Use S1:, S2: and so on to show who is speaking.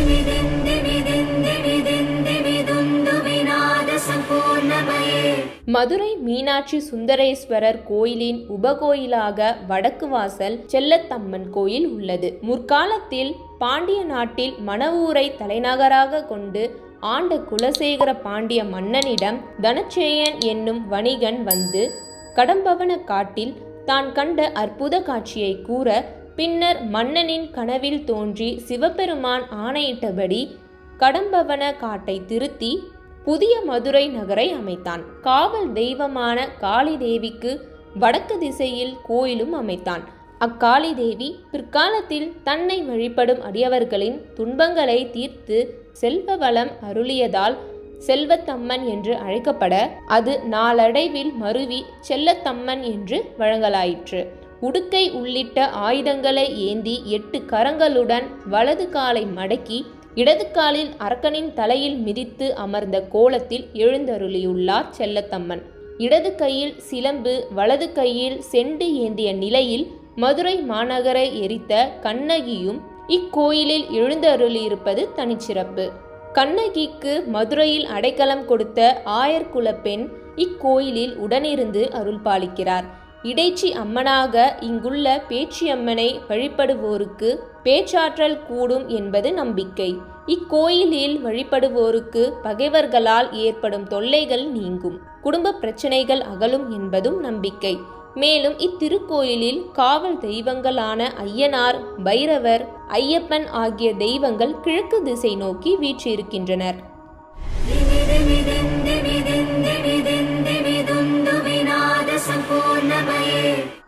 S1: மதுரை மீனாட்சி சுந்தரேஸ்வரர் கோயிலின் உபகோயிலாக வடக்கு வாசல் செல்லத்தம்மன் கோயில் உள்ளது முற்காலத்தில் பாண்டிய நாட்டில் மணவூரை தலைநகராக கொண்டு ஆண்ட குலசேகர பாண்டிய மன்னனிடம் தனச்சேயன் என்னும் வணிகன் வந்து கடம்பவன காட்டில் தான் கண்ட அற்புத காட்சியை கூற பின்னர் மன்னனின் கனவில் தோன்றி சிவபெருமான் ஆணையிட்டபடி கடம்பவன காட்டை திருத்தி புதிய மதுரை நகரை அமைத்தான் காவல் தெய்வமான காளி தேவிக்கு வடக்கு திசையில் கோயிலும் அமைத்தான் அக்காளி தேவி பிற்காலத்தில் தன்னை வழிபடும் அடியவர்களின் துன்பங்களை தீர்த்து செல்வ வளம் அருளியதால் செல்வத்தம்மன் என்று அழைக்கப்பட அது நாளடைவில் மருவி செல்லத்தம்மன் என்று வழங்கலாயிற்று உடுக்கை உள்ளிட்ட ஆயுதங்களை ஏந்தி எட்டு கரங்களுடன் வலது காலை மடக்கி இடது காலில் அரக்கனின் தலையில் மிதித்து அமர்ந்த கோலத்தில் எழுந்தருளியுள்ளார் செல்லத்தம்மன் இடது கையில் சிலம்பு வலது கையில் செண்டு ஏந்திய நிலையில் மதுரை மாநகரை எரித்த கண்ணகியும் இக்கோயிலில் எழுந்தருளியிருப்பது தனிச்சிறப்பு கண்ணகிக்கு மதுரையில் அடைக்கலம் கொடுத்த ஆயர்குல பெண் இக்கோயிலில் உடனிருந்து அருள் பாலிக்கிறார் இடைச்சி அம்மனாக இங்குள்ள பேச்சியம்மனை வழிபடுவோருக்கு பேச்சாற்றல் கூடும் என்பது நம்பிக்கை இக்கோயிலில் வழிபடுவோருக்கு பகைவர்களால் ஏற்படும் தொல்லைகள் நீங்கும் குடும்ப பிரச்சனைகள் அகலும் என்பதும் நம்பிக்கை மேலும் இத்திருக்கோயிலில் காவல் தெய்வங்களான ஐயனார் பைரவர் ஐயப்பன் ஆகிய தெய்வங்கள் கிழக்கு திசை நோக்கி வீற்றிருக்கின்றனர்
S2: ಸಂಪೂರ್ಣಮಯೇ